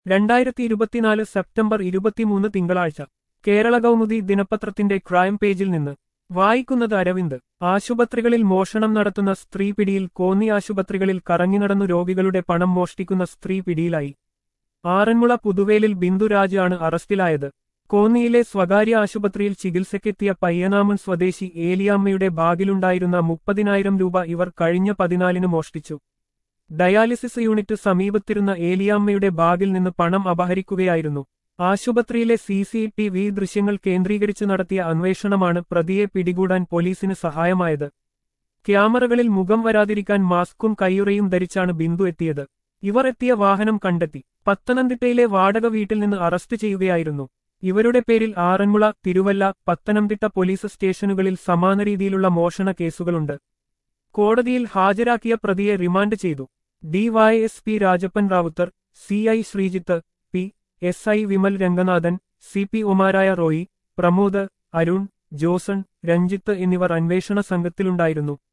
രണ്ടായിരത്തി ഇരുപത്തിനാല് സെപ്റ്റംബർ ഇരുപത്തിമൂന്ന് തിങ്കളാഴ്ച കേരള കൗമുദി ദിനപത്രത്തിന്റെ ക്രൈം പേജിൽ നിന്ന് വായിക്കുന്നത് അരവിന്ദ് ആശുപത്രികളിൽ മോഷണം നടത്തുന്ന സ്ത്രീ പിടിയിൽ കോന്നി ആശുപത്രികളിൽ കറങ്ങിനടന്നു രോഗികളുടെ പണം മോഷ്ടിക്കുന്ന സ്ത്രീ പിടിയിലായി ആറന്മുള പുതുവേലിൽ ബിന്ദുരാജ് ആണ് അറസ്റ്റിലായത് കോന്നിയിലെ സ്വകാര്യ ആശുപത്രിയിൽ ചികിത്സയ്ക്കെത്തിയ പയ്യനാമൻ സ്വദേശി ഏലിയാമ്മയുടെ ബാഗിലുണ്ടായിരുന്ന മുപ്പതിനായിരം രൂപ ഇവർ കഴിഞ്ഞ പതിനാലിന് മോഷ്ടിച്ചു ഡയാലിസിസ് യൂണിറ്റ് സമീപത്തിരുന്ന ഏലിയാമ്മയുടെ ബാഗിൽ നിന്ന് പണം അപഹരിക്കുകയായിരുന്നു ആശുപത്രിയിലെ സി സി ടി വി ദൃശ്യങ്ങൾ കേന്ദ്രീകരിച്ച് നടത്തിയ അന്വേഷണമാണ് പ്രതിയെ പിടികൂടാൻ പോലീസിന് സഹായമായത് ക്യാമറകളിൽ മുഖം വരാതിരിക്കാൻ മാസ്കും കയ്യുറയും ധരിച്ചാണ് ബിന്ദു എത്തിയത് ഇവർ എത്തിയ വാഹനം കണ്ടെത്തി പത്തനംതിട്ടയിലെ വാടക വീട്ടിൽ നിന്ന് അറസ്റ്റ് ചെയ്യുകയായിരുന്നു ഇവരുടെ പേരിൽ ആറന്മുള തിരുവല്ല പത്തനംതിട്ട പോലീസ് സ്റ്റേഷനുകളിൽ സമാന രീതിയിലുള്ള മോഷണ കേസുകളുണ്ട് കോടതിയിൽ ഹാജരാക്കിയ പ്രതിയെ റിമാൻഡ് ചെയ്തു DYSP Rajappan Ravuthar C I Sreejith P S I Vimal Ranganathan C P ഒമാരായ റോയി പ്രമോദ് അരുൺ ജോസൺ രഞ്ജിത്ത് എന്നിവർ അന്വേഷണ സംഘത്തിലുണ്ടായിരുന്നു